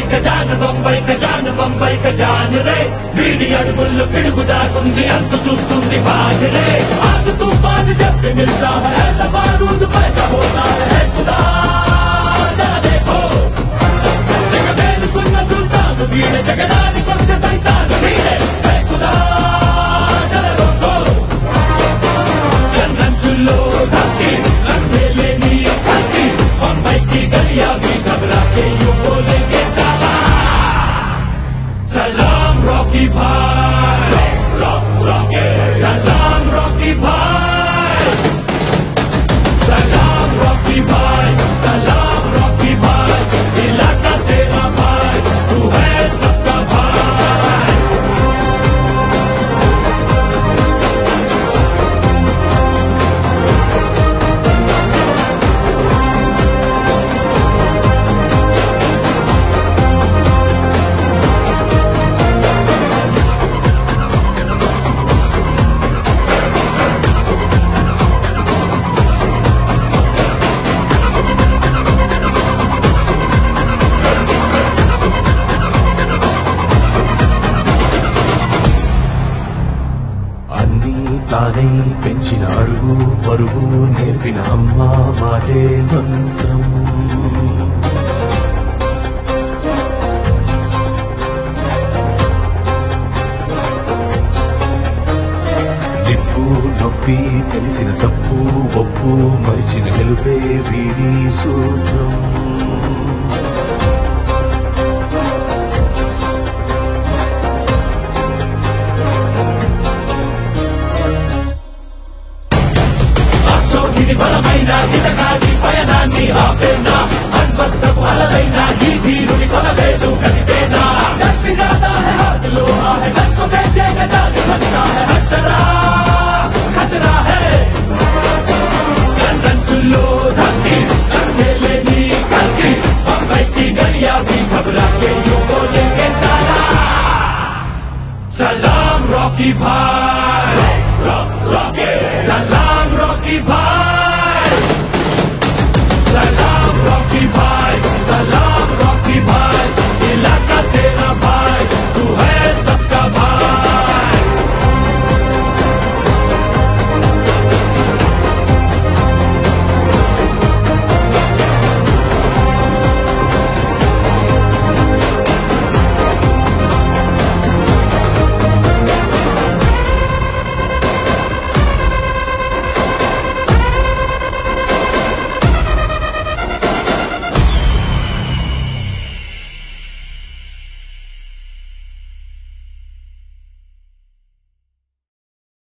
ఖజాన బొంబై ఖజాన బొంబై ఖజాన రే వీడి అడుగుల్లో పిడుగు దాకుంది అంత చూస్తుంది బాగరే ఆగు తూఫాన్ చెప్పి మిల్తా है ऐसा बारूद पैदा होता है खुदा जरा देखो జగమేలుకున్న సుల్తాను వీడే జగడానికొచ్చే సైతాను వీడే హే ఖుదా జర రోకో రంచుల్లో ధక్కి రంగేలే నీ కత్తి బొంబైకి గలియా भी घबरा के यूं बोलेंगे साला सलाम रॉकी भाई रॉक रॉके सलाम रॉकी भाई सलाम रॉकी भाई सलाम रॉकी भाई इलाका तेरा भाई तू है सबका भाई అన్నీ తానై పెంచిన అడుగు పరుగు నేర్పిన అమ్మ మాటే మంత్రం నిప్పు నొప్పి తెలిసిన తప్పు ఒప్పు మరిచిన గెలుపే వీడి సూత్రం అశోకిని బలమైన ఇతగాడి పయనాన్ని ఆపేనా అన్వస్తపు అలదైన ఈ వీరుని కొలవేలు కదిపేనా చప్పి జాతా है हाथ लोहा है डर को बेचेगा जान लगता है हर तरह खतरा है రంచుల్లో ధక్కి రంగేలే నీ కల్కి బొంబై की गलिया भी घबरा के यूं बोलेंगे साला सलाम रॉकी भाई रॉक रॉके सलाम रॉकी भाई सलाम रॉकी भाई